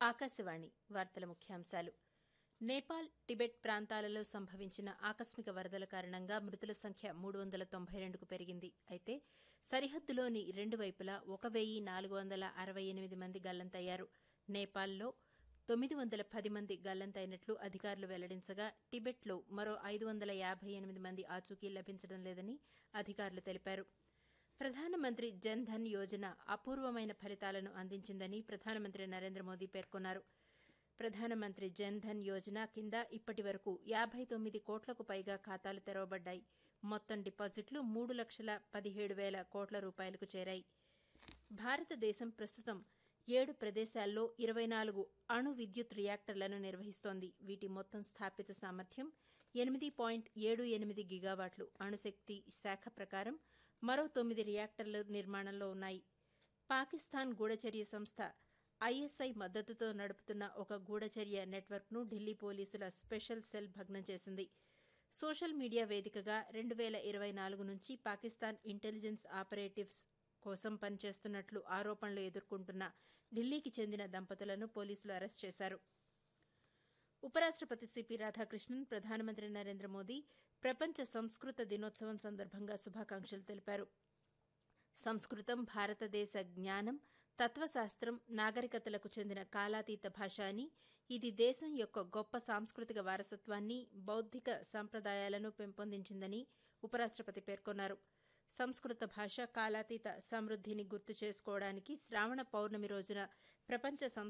ఆకాశవాణి వార్తల ముఖ్యాంశాలు నేపాల్ టిబెట్ ప్రాంతాలలో సంభవించిన ఆకస్మిక వరదల కారణంగా మృతుల సంఖ్య మూడు వందల తొంభై రెండుకు పెరిగింది అయితే సరిహద్దులోని రెండు వైపులా ఒక వెయ్యి నాలుగు వందల అరవై ఎనిమిది మంది గల్లంతయ్యారు నేపాల్లో తొమ్మిది వందల పది మంది గల్లంతైనట్లు అధికారులు వెల్లడించగా టిబెట్లో మరో ఐదు వందల యాభై ఎనిమిది మంది ఆచూకీ లభించడం లేదని అధికారులు తెలిపారు ప్రధానమంత్రి జన్ ధన్ యోజన అపూర్వమైన ఫలితాలను అందించిందని ప్రధానమంత్రి నరేంద్ర మోదీ పేర్కొన్నారు ప్రధానమంత్రి జన్ ధన్ యోజన కింద ఇప్పటి వరకు యాబై తొమ్మిది కోట్లకు పైగా ఖాతాలు తెరవబడ్డాయి మొత్తం డిపాజిట్లు మూడు లక్షల పదిహేడు వేల కోట్ల రూపాయలకు చేరాయి భారతదేశం ప్రస్తుతం ఏడు ప్రదేశాల్లో ఇరవై నాలుగు అణు విద్యుత్ రియాక్టర్లను నిర్వహిస్తోంది వీటి మొత్తం స్థాపిత సామర్థ్యం ఎనిమిది పాయింట్ ఏడు ఎనిమిది గిగావాట్లు అణుశక్తి శాఖ ప్రకారం మరో తొమ్మిది రియాక్టర్లు నిర్మాణంలో ఉన్నాయి పాకిస్తాన్ గూఢచర్య సంస్థ ఐఎస్ఐ మద్దతుతో నడుపుతున్న ఒక గూఢచర్య నెట్వర్క్ను ఢిల్లీ పోలీసుల స్పెషల్ సెల్ భగ్నం చేసింది సోషల్ మీడియా వేదికగా రెండు వేల ఇరవై నాలుగు నుంచి పాకిస్తాన్ ఇంటెలిజెన్స్ ఆపరేటివ్స్ కోసం పనిచేస్తున్నట్లు ఆరోపణలు ఎదుర్కొంటున్న ఢిల్లీకి చెందిన దంపతులను పోలీసులు అరెస్ట్ చేశారు ఉపరాష్టపతి సిపి రాధాకృష్ణన్ ప్రధానమంత్రి నరేంద్ర మోదీ ప్రపంచ సంస్కృత దినోత్సవం సందర్భంగా శుభాకాంక్షలు తెలిపారు సంస్కృతం భారతదేశ జ్ఞానం తత్వశాస్త్రం నాగరికతలకు చెందిన కాలాతీత భాష అని ఇది దేశం యొక్క గొప్ప సాంస్కృతిక వారసత్వాన్ని బౌద్దిక సంప్రదాయాలను పెంపొందించిందని ఉపరాష్టపతి పేర్కొన్నారు సంస్కృత భాష కాలాతీత సమృద్దిని గుర్తు చేసుకోవడానికి శ్రావణ పౌర్ణమి రోజున ప్రపంచ